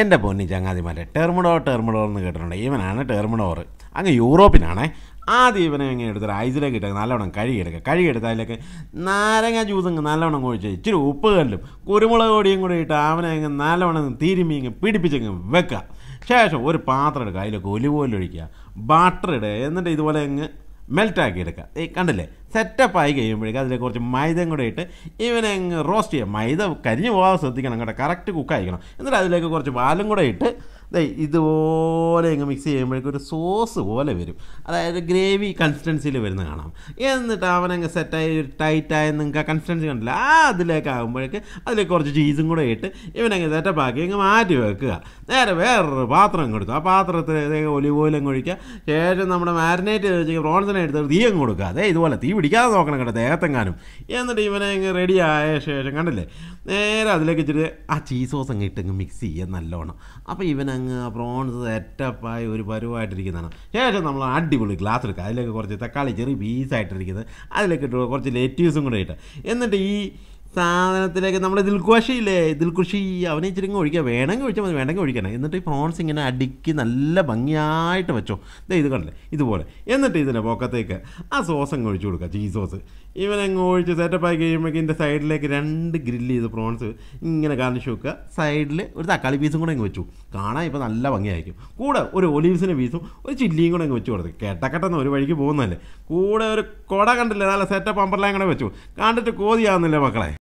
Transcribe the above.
എൻ്റെ പൊന്നി ചങ്ങാതിമാരെ ടെർമിഡോർ ടെർമിഡോർ എന്ന് കേട്ടിട്ടുണ്ട് ഇവനാണ് ടെർമിഡോർ അങ്ങ് യൂറോപ്പിനാണേ ആദ്യം ഇവനെ ഇങ്ങനെ എടുത്തിട്ട് ഐസിലേക്ക് ഇട്ടേക്ക് നല്ലവണ്ണം കഴുകിയെടുക്കുക കഴുകിയെടുത്ത് അതിലേക്ക് നാരങ്ങ ജ്യൂസ് അങ്ങ് നല്ലവണ്ണം കുഴിച്ച് ഇച്ചിരി ഉപ്പ് കല്ലും കുരുമുളക് പൊടിയും കൂടി ഇട്ട് അവനെ അങ്ങ് നല്ലവണ്ണം തിരുമ്മി ഇങ്ങ് പിടിപ്പിച്ചങ്ങ് വെക്കുക ശേഷം ഒരു പാത്രം എടുക്കുക അതിലേക്ക് ഒലിവ് ഓയിൽ ഒഴിക്കുക ബട്ടർ ഇടുക എന്നിട്ട് ഇതുപോലെ അങ്ങ് മെൽറ്റാക്കി എടുക്കുക ഈ കണ്ടില്ലേ സെറ്റപ്പ് ആയി കഴിയുമ്പോഴേക്കും അതിലേക്ക് കുറച്ച് മൈദയും കൂടെ ഇട്ട് ഇവനെ അങ്ങ് റോസ്റ്റ് ചെയ്യുക മൈദ കരിഞ്ഞു പോകാതെ ശ്രദ്ധിക്കണം കേട്ടോ കറക്റ്റ് കുക്കായിരിക്കണം എന്നിട്ട് അതിലേക്ക് കുറച്ച് പാലും കൂടെ ഇട്ട് ദേ ഇതുപോലെ അങ്ങ് മിക്സ് ചെയ്യുമ്പോഴേക്കും ഒരു സോസ് പോലെ വരും അതായത് ഗ്രേവി കൺസിസ്റ്റൻസിയിൽ വരുന്ന കാണാം എന്നിട്ട് അവനങ്ങ് സെറ്റായി ടൈറ്റായ നിങ്ങൾക്ക് കൺസിസ്റ്റൻസി കണ്ടില്ല ആ അതിലേക്ക് ആകുമ്പോഴേക്ക് അതിലേക്ക് കുറച്ച് ചീസും കൂടെ ഇട്ട് ഇവനങ്ങ് സെറ്റപ്പ് ആക്കി അങ്ങ് മാറ്റി വെക്കുക നേരെ വേറൊരു പാത്രം കൊടുക്കുക ആ പാത്രത്തിൽ ഒലിവ് ഓയിൽ അങ്ങ് ഒഴിക്കുക ശേഷം നമ്മുടെ മാരിനേറ്റ് ചെയ്ത് വെച്ച് പ്രോൺസിനെ എടുത്ത് തീ അങ്ങ് കൊടുക്കുക അതേ ഇതുപോലെ തീ പിടിക്കാതെ നോക്കണം കേട്ടോ ദേഹത്തെങ്ങാനും എന്നിട്ട് ഇവനെ അങ്ങ് റെഡി ആയ ശേഷം കണ്ടില്ലേ നേരെ അതിലേക്ക് ഇച്ചിരി ആ ചീസ് സോസ് അങ്ങ് ഇട്ടങ്ങ് മിക്സ് ചെയ്യുക നല്ലോണം അപ്പോൾ ഇവനങ്ങ് പ്രോൺസ് സെറ്റപ്പായി ഒരു പരുവായിട്ടിരിക്കുന്നതാണ് ശേഷം നമ്മൾ അടിപൊളി ഗ്ലാസ് എടുക്കുക അതിലേക്ക് കുറച്ച് തക്കാളി ചെറിയ പീസായിട്ടിരിക്കുന്നത് അതിലേക്ക് ഇട്ട് കുറച്ച് ലെറ്റ്യൂസും കൂടെ ഇട്ട് എന്നിട്ട് ഈ സാധനത്തിലേക്ക് നമ്മൾ ദിൽഖുഷിയില്ലേ ദിൽഖുഷി അവനെ ഇച്ചിരി ഇങ്ങ് ഒഴിക്കുക വേണമെങ്കിൽ ഒഴിച്ചാൽ മതി വേണമെങ്കിൽ ഒഴിക്കണം എന്നിട്ട് ഈ പ്രോൺസ് ഇങ്ങനെ അടുക്കി നല്ല ഭംഗിയായിട്ട് വെച്ചോ ദേ ഇത് കണ്ടില്ലേ ഇതുപോലെ എന്നിട്ട് ഇതിൻ്റെ പൊക്കത്തേക്ക് ആ സോസ് അങ്ങ് ഒഴിച്ചു കൊടുക്കുക ചീസ് സോസ് ഇവനങ്ങ് ഒഴിച്ച് സെറ്റപ്പായി കഴിയുമ്പോഴേക്കും ഇതിൻ്റെ സൈഡിലേക്ക് രണ്ട് ഗ്രില്ല് ചെയ്ത് പ്രോൺസ് ഇങ്ങനെ കാണിച്ച് വെക്കുക സൈഡിൽ ഒരു തക്കാളി പീസും കൂടെ അങ്ങ് വെച്ചു കാണാൻ ഇപ്പോൾ നല്ല ഭംഗിയായിരിക്കും കൂടെ ഒരു ഒലീവ്സിൻ്റെ പീസും ഒരു ചില്ലിയും കൂടെ അങ്ങ് വെച്ച് കൊടുത്തു കെട്ടക്കെട്ടെന്ന് ഒരു വഴിക്ക് പോകുന്നതല്ലേ കൂടെ ഒരു കൊട കണ്ടില്ലേ നല്ല സെറ്റപ്പ് അമ്പർലാം കൂടെ വെച്ചു കണ്ടിട്ട് കോതിയാവുന്നില്ലേ മക്കളെ